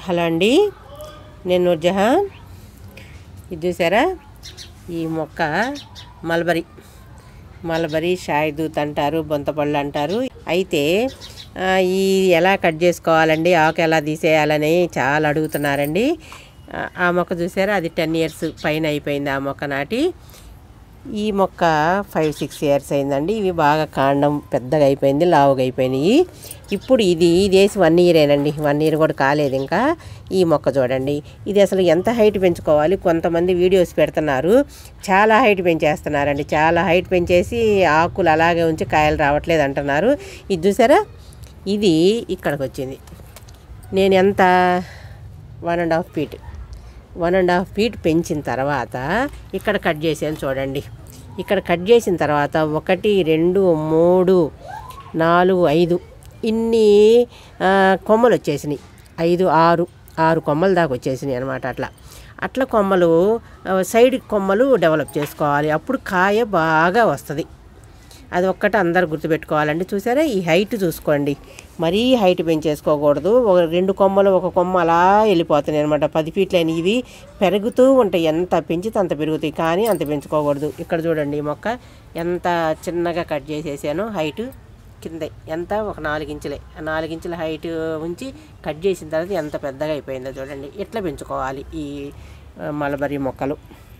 hello అండి నేను నూర్జహాన్ ఇది చూసారా ఈ మొక్క మల్బరీ మల్బరీ షాయి దూత్ అంటారు బొంతపళ్ళు అంటారు అయితే ఆ, ఈ ఎలా కట్ చేసుకోవాలండి ఆకు ఎలా తీసేయాలని చాలా అడుగుతున్నారండి ఆ, ఆ మొక్క చూసారా అది టెన్ ఇయర్స్ పైన అయిపోయింది ఆ మొక్క నాటి ఈ మొక్క ఫైవ్ సిక్స్ ఇయర్స్ అయిందండి ఇవి బాగా కాండం పెద్దగా అయిపోయింది లావుగా అయిపోయినాయి ఇప్పుడు ఇది ఇది వేసి వన్ ఇయరేనండి వన్ ఇయర్ కూడా కాలేదు ఇంకా ఈ మొక్క చూడండి ఇది అసలు ఎంత హైట్ పెంచుకోవాలి కొంతమంది వీడియోస్ పెడుతున్నారు చాలా హైట్ పెంచేస్తున్నారండి చాలా హైట్ పెంచేసి ఆకులు అలాగే ఉంచి కాయలు రావట్లేదు అంటున్నారు ఇది చూసారా ఇది ఇక్కడికి వచ్చింది నేను ఎంత one and half feet one and half feet పెంచిన తర్వాత ఇక్కడ కట్ చేసాను చూడండి ఇక్కడ కట్ చేసిన తర్వాత ఒకటి రెండు మూడు నాలుగు ఐదు ఇన్ని ఆ, కొమ్మలు వచ్చేసినాయి ఐదు ఆరు ఆరు కొమ్మల దాకా వచ్చేసినాయి అనమాట అట్లా అట్లా కొమ్మలు ఆ, సైడ్ కొమ్మలు డెవలప్ చేసుకోవాలి అప్పుడు కాయ బాగా వస్తుంది అది ఒక్కటి అందరు గుర్తుపెట్టుకోవాలండి చూసారా ఈ హైట్ చూసుకోండి మరీ హైట్ పెంచేసుకోకూడదు ఒక రెండు కొమ్మలు ఒక కొమ్మ అలా వెళ్ళిపోతున్నాయి అనమాట పది ఫీట్లైన ఇవి పెరుగుతూ ఉంటాయి ఎంత పెంచితే అంత పెరుగుతాయి కానీ అంత పెంచుకోకూడదు ఇక్కడ చూడండి ఈ మొక్క ఎంత చిన్నగా కట్ చేసేసాను హైట్ కింద ఎంత ఒక నాలుగించులే ఆ నాలుగించుల హైట్ ఉంచి కట్ చేసిన తర్వాత ఎంత పెద్దగా అయిపోయిందో చూడండి ఎట్లా పెంచుకోవాలి ఈ ఆ, మలబరీ మొక్కలు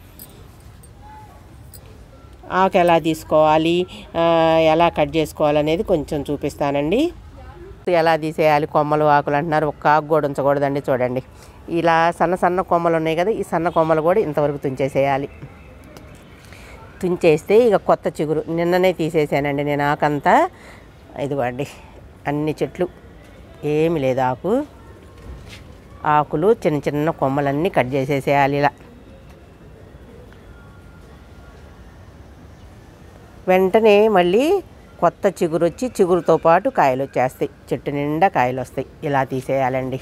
ఆకు ఎలా తీసుకోవాలి ఆ, ఎలా కట్ చేసుకోవాలి అనేది కొంచెం చూపిస్తానండి ఎలా తీసేయాలి కొమ్మలు ఆకులు అంటున్నారు ఒక్క ఆకు కూడా ఉంచకూడదండి చూడండి ఇలా సన్న సన్న కొమ్మలు ఉన్నాయి కదా ఈ సన్న కొమ్మలు కూడా ఇంతవరకు తుంచేసేయాలి తుంచేస్తే ఇక కొత్త చిగురు నిన్ననే తీసేసానండి నేను ఆకంతా ఇదిగోండి అన్ని చెట్లు ఏమి లేదు ఆకు ఆకులు చిన్న చిన్న కొమ్మలన్నీ కట్ చేసేసేయాలి ఇలా వెంటనే మళ్ళీ కొత్త చిగురు వచ్చి చిగురుతో పాటు కాయలు వచ్చేస్తాయి చెట్టు నిండా కాయలు వస్తాయి ఇలా తీసేయాలండి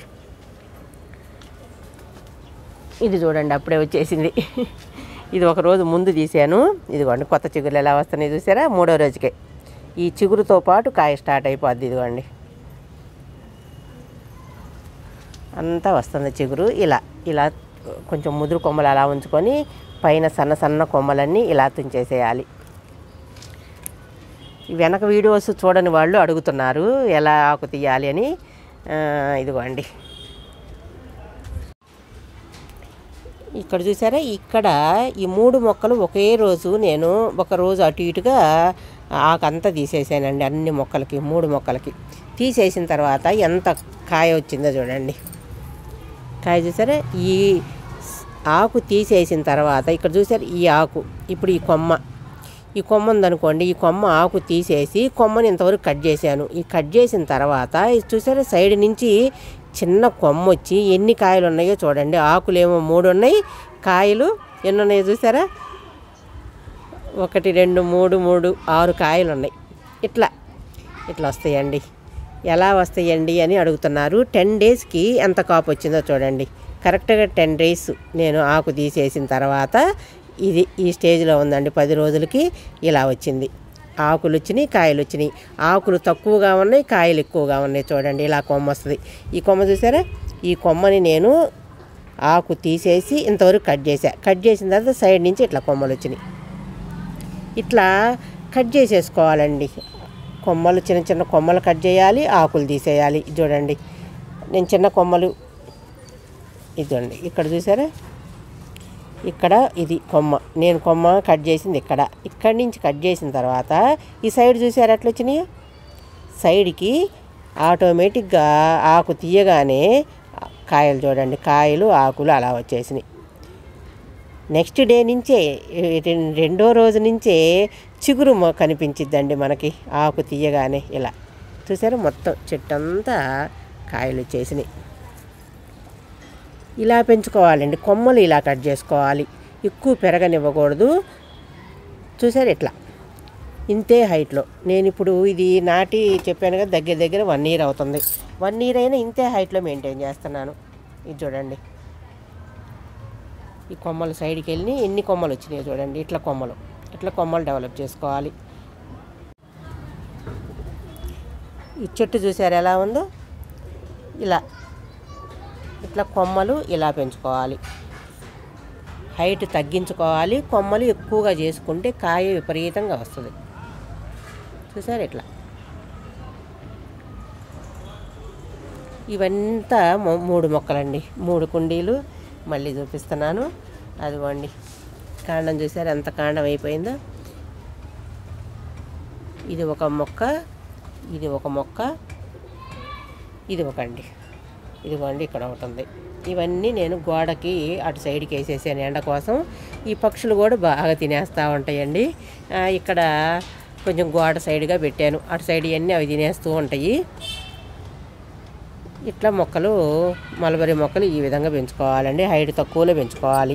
ఇది చూడండి అప్పుడే వచ్చేసింది ఇది ఒక రోజు ముందు తీసాను ఇదిగోండి కొత్త చిగురులు ఎలా వస్తున్నాయి చూసారా మూడో రోజుకే ఈ చిగురుతో పాటు కాయ స్టార్ట్ అయిపోద్ది ఇదిగోండి అంతా వస్తుంది చిగురు ఇలా ఇలా కొంచెం ముదురు కొమ్మలు అలా ఉంచుకొని పైన సన్న సన్న కొమ్మలన్నీ ఇలా తుంచేసేయాలి ఈ వెనక వీడియోస్ చూడని వాళ్ళు అడుగుతున్నారు ఎలా ఆకు తీయాలి అని ఆ, ఇదిగోండి ఇక్కడ చూసారా ఇక్కడ ఈ మూడు మొక్కలు ఒకే రోజు నేను ఒక రోజు అటు ఇటుగా ఆకంతా తీసేసానండి అన్ని మొక్కలకి మూడు మొక్కలకి తీసేసిన తర్వాత ఎంత కాయ వచ్చిందో చూడండి కాయ చూసారా ఈ ఆకు తీసేసిన తర్వాత ఇక్కడ చూసారు ఈ ఆకు ఇప్పుడు ఈ కొమ్మ ఈ కొమ్మ ఉందనుకోండి ఈ కొమ్మ ఆకు తీసేసి కొమ్మని ఇంతవరకు కట్ చేశాను ఈ కట్ చేసిన తర్వాత ఇది చూసారా సైడ్ నుంచి చిన్న కొమ్మ వచ్చి ఎన్ని కాయలు ఉన్నాయో చూడండి ఆకులేమో మూడు ఉన్నాయి కాయలు ఎన్ని ఉన్నాయో చూసారా ఒకటి రెండు మూడు మూడు ఆరు కాయలు ఉన్నాయి ఇట్లా ఇట్లా వస్తాయండి ఎలా వస్తాయండి అని అడుగుతున్నారు టెన్ డేస్కి ఎంత కాపు వచ్చిందో చూడండి కరెక్ట్గా టెన్ డేస్ నేను ఆకు తీసేసిన తర్వాత ఇది ఈ స్టేజ్లో ఉందండి పది రోజులకి ఇలా వచ్చింది ఆకులు వచ్చినాయి కాయలు వచ్చినాయి ఆకులు తక్కువగా ఉన్నాయి కాయలు ఎక్కువగా ఉన్నాయి చూడండి ఇలా కొమ్మ వస్తుంది ఈ కొమ్మ చూసారా ఈ కొమ్మని నేను ఆకు తీసేసి ఇంతవరకు కట్ చేసా కట్ చేసిన తర్వాత సైడ్ నుంచి ఇట్లా కొమ్మలు వచ్చినాయి ఇట్లా కట్ చేసేసుకోవాలండి కొమ్మలు చిన్న చిన్న కొమ్మలు కట్ చేయాలి ఆకులు తీసేయాలి చూడండి నేను చిన్న కొమ్మలు ఇదండి ఇక్కడ చూసారా ఇక్కడ ఇది కొమ్మ నేను కొమ్మ కట్ చేసింది ఇక్కడ ఇక్కడి నుంచి కట్ చేసిన తర్వాత ఈ సైడ్ చూసారా ఎట్లా వచ్చినాయి సైడ్కి ఆటోమేటిక్గా ఆకు తీయగానే కాయలు చూడండి కాయలు ఆకులు అలా వచ్చేసినాయి నెక్స్ట్ డే నుంచే ఏ, రెం- రెండో రోజు నుంచే చిగురు మొ- కనిపించిద్దండి మనకి ఆకు తీయగానే ఇలా చూసారా మొత్తం చెట్టు అంతా కాయలు వచ్చేసినాయి ఇలా పెంచుకోవాలండి కొమ్మలు ఇలా కట్ చేసుకోవాలి ఎక్కువ పెరగనివ్వకూడదు చూసారు ఇట్లా ఇంతే హైట్లో నేను ఇప్పుడు ఇది నాటి చెప్పాను కదా దగ్గర దగ్గర వన్ ఇయర్ అవుతుంది వన్ ఇయర్ అయినా ఇంతే హైట్లో మెయింటైన్ చేస్తున్నాను ఇది చూడండి ఈ కొమ్మలు సైడ్కి వెళ్ళి ఎన్ని కొమ్మలు వచ్చినాయో చూడండి ఇట్లా కొమ్మలు ఇట్లా కొమ్మలు డెవలప్ చేసుకోవాలి ఈ చెట్టు చూసారు ఎలా ఉందో ఇలా ఇట్లా కొమ్మలు ఇలా పెంచుకోవాలి హైట్ తగ్గించుకోవాలి కొమ్మలు ఎక్కువగా చేసుకుంటే కాయ విపరీతంగా వస్తుంది చూసారు ఇట్లా ఇవంతా మొ- మూడు మొక్కలండి మూడు కుండీలు మళ్ళీ చూపిస్తున్నాను అదిగోండి కాండం చూసారు ఎంత కాండం అయిపోయిందో ఇది ఒక మొక్క ఇది ఒక మొక్క ఇది ఒక అండి ఇదిగోండి ఇక్కడ ఒకటి ఉంది ఇవన్నీ నేను గోడకి అటు సైడ్కి వేసేసాను ఎండ కోసం ఈ పక్షులు కూడా బాగా తినేస్తూ ఉంటాయండి ఆ, ఇక్కడ కొంచెం గోడ సైడ్గా పెట్టాను అటు సైడ్ ఇవన్నీ అవి తినేస్తూ ఉంటాయి ఇట్లా మొక్కలు మలబరీ మొక్కలు ఈ విధంగా పెంచుకోవాలండి హైట్ తక్కువలో పెంచుకోవాలి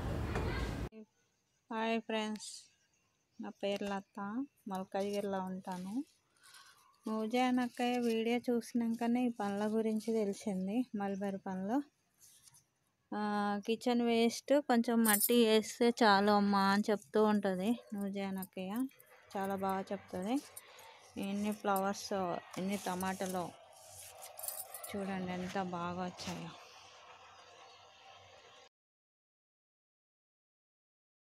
హాయ్ ఫ్రెండ్స్ నా పేరు లత మల్కాజ్గిరిలో ఉంటాను నూజానక్కయ్య వీడియో చూసినాకనే ఈ పనుల గురించి తెలిసింది మల్బరీ పనులు కిచెన్ వేస్ట్ కొంచెం మట్టి వేస్తే చాలు అమ్మా అని చెప్తూ ఉంటుంది నూజానక్కయ్య చాలా బాగా చెప్తుంది ఎన్ని ఫ్లవర్స్ ఎన్ని టమాటాలు చూడండి ఎంత బాగా వచ్చాయో